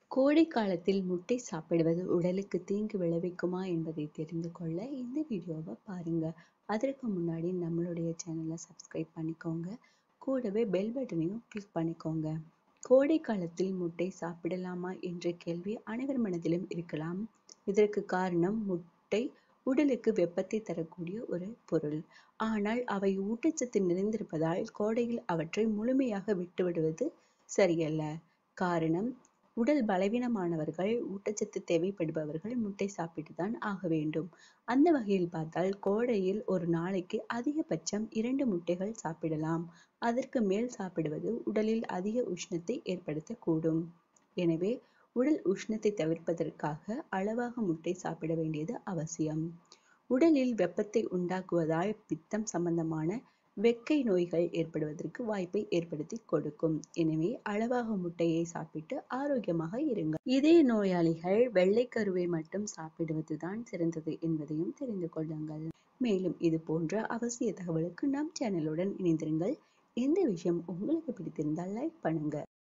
கோடை காலத்தில் முட்டை சாப்பிடுவது உடலுக்கு தீங்கு விளைவிக்குமா என்பதை தெரிந்து கொள்ள இந்த வீடியோவை பாருங்க அதற்கு முன்னாடி நம்மளுடைய சேனலை சப்ஸ்கிரைப் பண்ணிக்கோங்க கூடவே பெல் பட்டனையும் கிளிக் பண்ணிக்கோங்க கோடை காலத்தில் முட்டை சாப்பிடலாமா என்ற கேள்வி அனைவர் மனதிலும் இருக்கலாம் இதற்கு காரணம் முட்டை உடலுக்கு வெப்பத்தை தரக்கூடிய ஒரு பொருள் ஆனால் அவை ஊட்டச்சத்து நிறைந்திருப்பதால் கோடையில் அவற்றை முழுமையாக விட்டுவிடுவது சரியல்ல காரணம் உடல் பலவீனமானவர்கள் ஊட்டச்சத்து தேவைப்படுபவர்கள் முட்டை சாப்பிட்டுதான் ஆக வேண்டும் அந்த வகையில் பார்த்தால் கோடையில் ஒரு நாளைக்கு அதிகபட்சம் இரண்டு முட்டைகள் சாப்பிடலாம் அதற்கு மேல் சாப்பிடுவது உடலில் அதிக உஷ்ணத்தை ஏற்படுத்தக்கூடும் எனவே உடல் உஷ்ணத்தை தவிர்ப்பதற்காக அளவாக முட்டை சாப்பிட வேண்டியது அவசியம் உடலில் வெப்பத்தை உண்டாக்குவதால் பித்தம் சம்பந்தமான வெக்கை நோய்கள் ஏற்படுவதற்கு வாய்ப்பை ஏற்படுத்தி கொடுக்கும் எனவே அளவாக முட்டையை சாப்பிட்டு ஆரோக்கியமாக இருங்கள் இதே நோயாளிகள் வெள்ளைக்கருவை மட்டும் சாப்பிடுவதுதான் சிறந்தது என்பதையும் தெரிந்து கொள்ளுங்கள் மேலும் இது போன்ற அவசிய தகவலுக்கு நம் சேனலுடன் இணைந்திருங்கள் இந்த விஷயம் உங்களுக்கு பிடித்திருந்தால் லைக் பண்ணுங்க